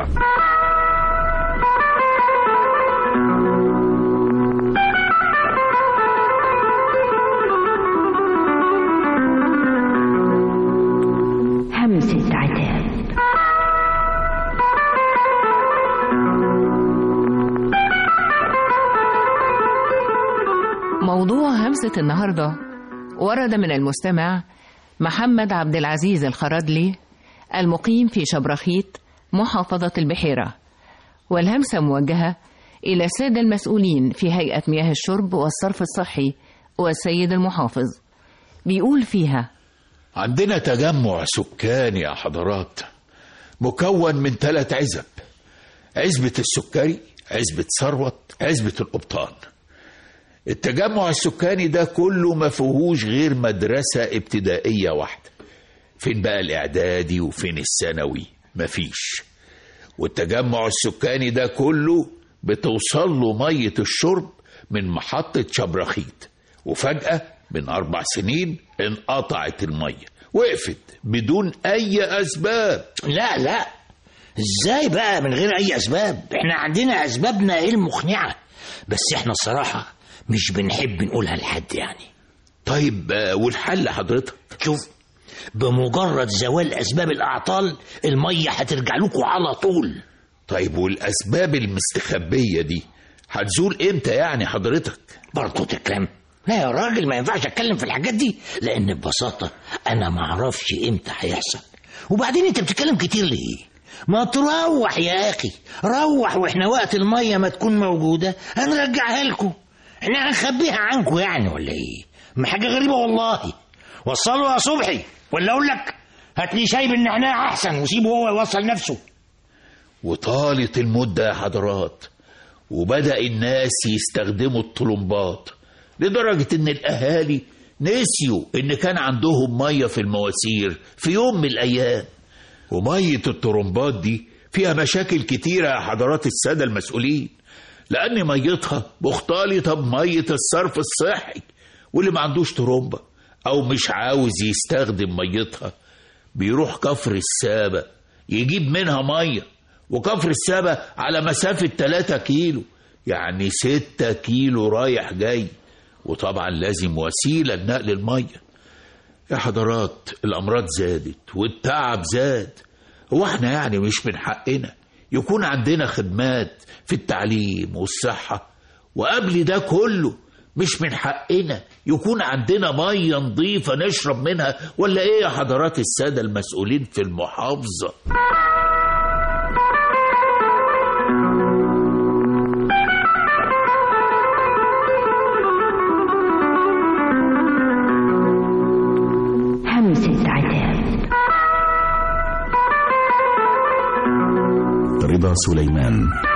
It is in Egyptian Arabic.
النهارده همسة عتاب موضوع همسة النهاردة ورد من المستمع محمد عبد العزيز الخرادلي المقيم في شبرخيت محافظة البحيرة والهمسة موجهة إلى السادة المسؤولين في هيئة مياه الشرب والصرف الصحي والسيد المحافظ بيقول فيها عندنا تجمع سكاني يا حضرات مكون من ثلاث عزب عزبة السكري عزبة ثروت عزبة القبطان التجمع السكاني ده كله ما فيهوش غير مدرسة ابتدائية واحدة فين بقى الإعدادي وفين الثانوي مفيش والتجمع السكاني ده كله بتوصل له مية الشرب من محطة شبرخيت وفجأة من أربع سنين انقطعت المية وقفت بدون أي أسباب لا لا ازاي بقى من غير اي اسباب احنا عندنا اسبابنا ايه المقنعه بس احنا الصراحه مش بنحب نقولها لحد يعني طيب آه، والحل حضرتك شوف بمجرد زوال اسباب الاعطال الميه هترجع لكم على طول طيب والأسباب المستخبية دي هتزول إمتى يعني حضرتك برضه تتكلم لا يا راجل ما ينفعش اتكلم في الحاجات دي لان ببساطه انا ما اعرفش امتى هيحصل وبعدين انت بتتكلم كتير ليه ما تروح يا اخي روح واحنا وقت الميه ما تكون موجوده هنرجعها لكم احنا هنخبيها عنكم يعني ولا ايه ما حاجه غريبه والله وصلوا يا صبحي ولا اقول لك هات لي شاي بالنعناع احسن وسيبه هو يوصل نفسه وطالت المدة يا حضرات وبدأ الناس يستخدموا الطلمبات لدرجة إن الأهالي نسيوا إن كان عندهم مية في المواسير في يوم من الأيام ومية الطرمبات دي فيها مشاكل كتيرة يا حضرات السادة المسؤولين لأن ميتها مختلطة بمية الصرف الصحي واللي ما عندوش طرمبة أو مش عاوز يستخدم ميتها بيروح كفر السابة يجيب منها مية وكفر السابة على مسافة 3 كيلو يعني 6 كيلو رايح جاي وطبعا لازم وسيلة لنقل المية يا حضرات الأمراض زادت والتعب زاد هو احنا يعني مش من حقنا يكون عندنا خدمات في التعليم والصحة وقبل ده كله مش من حقنا يكون عندنا مية نظيفة نشرب منها ولا ايه يا حضرات السادة المسؤولين في المحافظة همسة عتاب رضا سليمان